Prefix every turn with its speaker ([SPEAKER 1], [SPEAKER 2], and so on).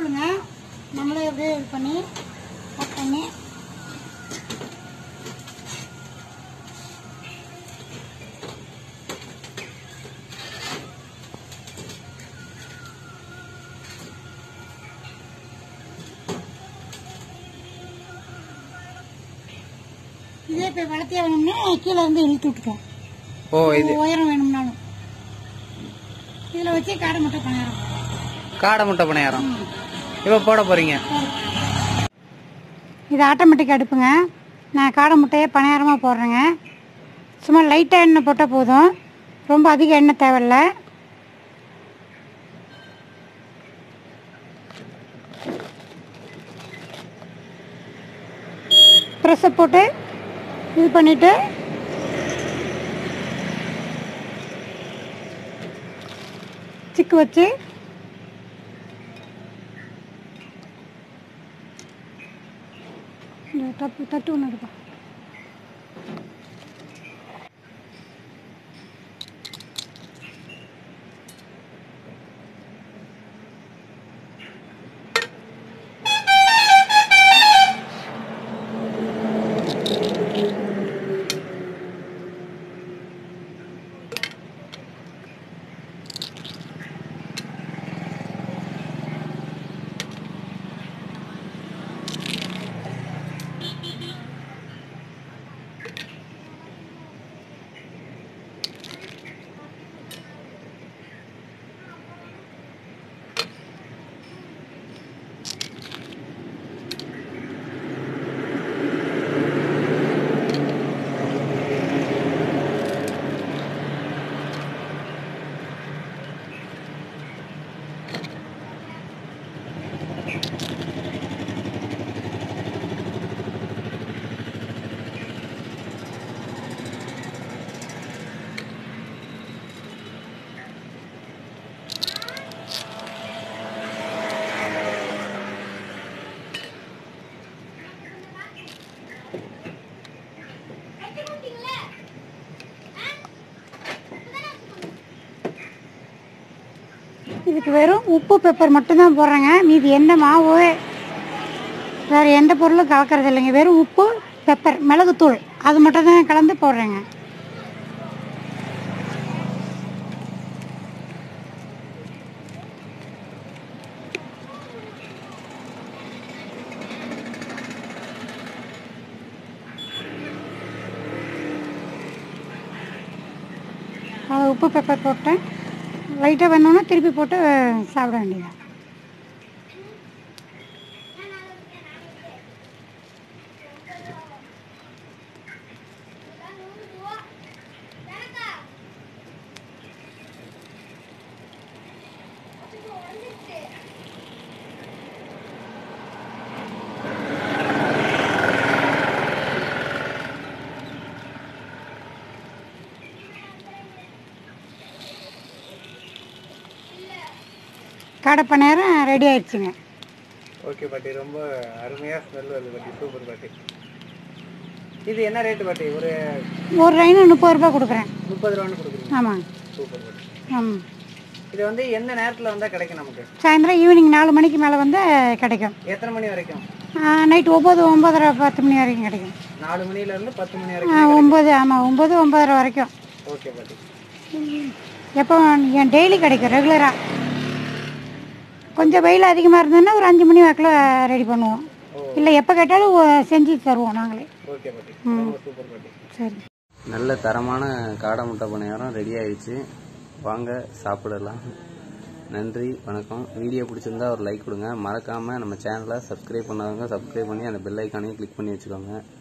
[SPEAKER 1] கொடுத்துருங்க நம்மளே அப்படியே இது பண்ணி கட் பண்ணி இதே இப்போ வளர்த்தியா வேணும்னா கீழே இருந்து இழுத்து விட்டுக்கோம்
[SPEAKER 2] ஓ இது
[SPEAKER 1] உயரம் வேணும்னாலும் இதில் வச்சு காடை முட்டை பண்ணிடுறோம்
[SPEAKER 2] காடை முட்டை பணியாரம் இப்போ போட போறீங்க
[SPEAKER 1] இது ஆட்டோமேட்டிக் அடுப்புங்க நான் காடை முட்டையை பணியாரமாக போடுறேங்க சும்மா லைட்டாக எண்ணெய் போட்டால் போதும் ரொம்ப அதிக எண்ணெய் தேவையில்ல ப்ரெஸ்ஸை போட்டு இது பண்ணிவிட்டு சிக்கு வச்சு இந்த தட்டு தட்டு ஒன்று எடுப்பா இதுக்கு வெறும் உப்பு பெப்பர் மட்டும்தான் போடுறேங்க மீதி எந்த மாவு வேறு எந்த பொருளும் கலக்கிறது இல்லைங்க வெறும் உப்பு பெப்பர் மிளகுத்தூள் அது மட்டும் தான் கலந்து போடுறேங்க அது உப்பு பெப்பர் போட்டேன் லைட்டாக வேணும்னா திருப்பி போட்டு சாப்பிட வேண்டியது கடை நேரம் ரெடி ஆயிடுச்சுங்க
[SPEAKER 2] ஓகே பாட்டி ரொம்ப அருமையா ஸ்மெல் வருது பாட்டி சூப்பர் பாட்டி இது என்ன ரேட்டு பாட்டி ஒரு
[SPEAKER 1] ஒரு லைனு முப்பது ரூபாய் கொடுக்குறேன்
[SPEAKER 2] முப்பது ரூபான்னு கொடுக்குறீங்க
[SPEAKER 1] ஆமாங்க
[SPEAKER 2] சூப்பர் பாட்டி
[SPEAKER 1] ஆமாம்
[SPEAKER 2] இது வந்து எந்த நேரத்தில் வந்தால் கிடைக்கும் நமக்கு
[SPEAKER 1] சாயந்தரம் ஈவினிங் நாலு மணிக்கு மேலே வந்து கிடைக்கும்
[SPEAKER 2] எத்தனை மணி வரைக்கும்
[SPEAKER 1] நைட் ஒம்பது ஒம்பதரை பத்து மணி வரைக்கும் கிடைக்கும்
[SPEAKER 2] நாலு மணில இருந்து பத்து மணி
[SPEAKER 1] ஆ,
[SPEAKER 2] வரைக்கும்
[SPEAKER 1] ஒம்பது ஆமாம் ஒம்பது ஒம்பதரை வரைக்கும்
[SPEAKER 2] ஓகே பாட்டி
[SPEAKER 1] எப்போ என் டெய்லி கிடைக்கும் ரெகுலராக கொஞ்சம் வெயில் அதிகமாக இருந்ததுன்னா ஒரு அஞ்சு மணி வாக்கில் ரெடி பண்ணுவோம் இல்லை எப்போ கேட்டாலும் ஒ- செஞ்சு தருவோம் நாங்களே
[SPEAKER 2] ஓகே பாட்டி ரொம்ப சூப்பர் பாட்டி
[SPEAKER 1] சரி
[SPEAKER 3] நல்ல தரமான காடை முட்டை பணியாரம் ரெடி ஆயிடுச்சு வாங்க சாப்பிடலாம் நன்றி வணக்கம் வீடியோ பிடிச்சிருந்தா ஒரு லைக் கொடுங்க மறக்காம நம்ம சேனலை சப்ஸ்கிரைப் பண்ணாதவங்க சப்ஸ்கிரைப் பண்ணி அந்த பெல் ஐக்கானையும் கிளிக் பண்ணி வச்சுக்கோங்க